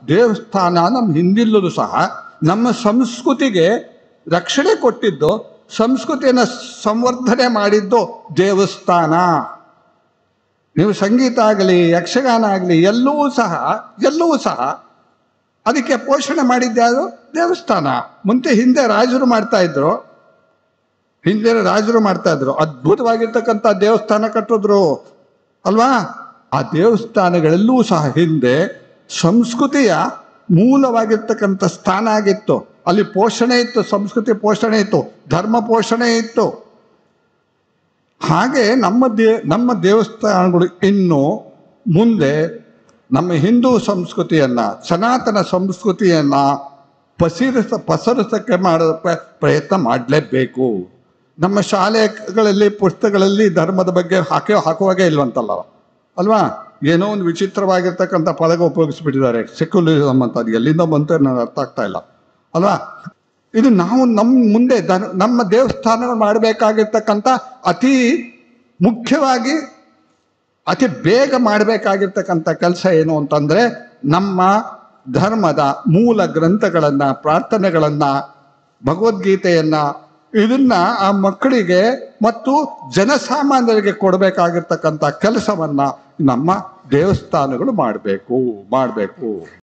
ದೇವಸ್ಥಾನ ನಮ್ಮ ಹಿಂದಿಲ್ಲೂ ಸಹ ನಮ್ಮ ಸಂಸ್ಕೃತಿಗೆ ರಕ್ಷಣೆ ಕೊಟ್ಟಿದ್ದು ಸಂಸ್ಕೃತಿಯನ್ನು ಸಂವರ್ಧನೆ ಮಾಡಿದ್ದು ದೇವಸ್ಥಾನ ನೀವು ಸಂಗೀತ ಆಗಲಿ ಯಕ್ಷಗಾನ ಆಗಲಿ ಎಲ್ಲವೂ ಸಹ ಎಲ್ಲವೂ ಸಹ ಅದಕ್ಕೆ ಪೋಷಣೆ ಮಾಡಿದ್ಯಾರು ದೇವಸ್ಥಾನ ಮುಂಚೆ ಹಿಂದೆ ರಾಜರು ಮಾಡ್ತಾ ಇದ್ರು ಹಿಂದೆ ರಾಜರು ಮಾಡ್ತಾ ಇದ್ರು ಅದ್ಭುತವಾಗಿರ್ತಕ್ಕಂಥ ದೇವಸ್ಥಾನ ಕಟ್ಟಿದ್ರು ಅಲ್ವಾ ಆ ದೇವಸ್ಥಾನಗಳೆಲ್ಲೂ ಸಹ ಹಿಂದೆ ಸಂಸ್ಕೃತಿಯ ಮೂಲವಾಗಿರ್ತಕ್ಕಂಥ ಸ್ಥಾನ ಆಗಿತ್ತು ಅಲ್ಲಿ ಪೋಷಣೆ ಇತ್ತು ಸಂಸ್ಕೃತಿ ಪೋಷಣೆ ಇತ್ತು ಧರ್ಮ ಪೋಷಣೆ ಇತ್ತು ಹಾಗೆ ನಮ್ಮ ದೇ ನಮ್ಮ ದೇವಸ್ಥಾನಗಳು ಇನ್ನು ಮುಂದೆ ನಮ್ಮ ಹಿಂದೂ ಸಂಸ್ಕೃತಿಯನ್ನ ಸನಾತನ ಸಂಸ್ಕೃತಿಯನ್ನ ಪಸಿರಿಸ ಪಸರಿಸಕ್ಕೆ ಮಾಡೋ ಪ್ರ- ಪ್ರಯತ್ನ ಮಾಡಲೇಬೇಕು ನಮ್ಮ ಶಾಲೆಗಳಲ್ಲಿ ಪುಸ್ತಕಗಳಲ್ಲಿ ಧರ್ಮದ ಬಗ್ಗೆ ಹಾಕಿ ಹಾಕುವಾಗೆ ಇಲ್ವಂತಲ್ಲ ಅಲ್ವಾ ಏನೋ ಒಂದು ವಿಚಿತ್ರವಾಗಿರ್ತಕ್ಕಂಥ ಪದಗ ಉಪಯೋಗಿಸ್ಬಿಟ್ಟಿದ್ದಾರೆ ಸೆಕ್ಯುಲರಿಸಮ್ ಅಂತ ಅದು ಎಲ್ಲಿಂದ ಬಂತು ನನಗೆ ಅರ್ಥ ಆಗ್ತಾ ಇಲ್ಲ ಅಲ್ವಾ ಇದು ನಾವು ನಮ್ಮ ಮುಂದೆ ಧರ್ ನಮ್ಮ ದೇವಸ್ಥಾನಗಳು ಮಾಡಬೇಕಾಗಿರ್ತಕ್ಕಂಥ ಅತಿ ಮುಖ್ಯವಾಗಿ ಅತಿ ಬೇಗ ಮಾಡಬೇಕಾಗಿರ್ತಕ್ಕಂಥ ಕೆಲಸ ಏನು ಅಂತಂದ್ರೆ ನಮ್ಮ ಧರ್ಮದ ಮೂಲ ಗ್ರಂಥಗಳನ್ನ ಪ್ರಾರ್ಥನೆಗಳನ್ನ ಭಗವದ್ಗೀತೆಯನ್ನ ಇದನ್ನ ಆ ಮಕ್ಕಳಿಗೆ ಮತ್ತು ಜನಸಾಮಾನ್ಯರಿಗೆ ಕೊಡಬೇಕಾಗಿರ್ತಕ್ಕಂಥ ಕೆಲಸವನ್ನ ನಮ್ಮ ದೇವಸ್ಥಾನಗಳು ಮಾಡಬೇಕು ಮಾಡಬೇಕು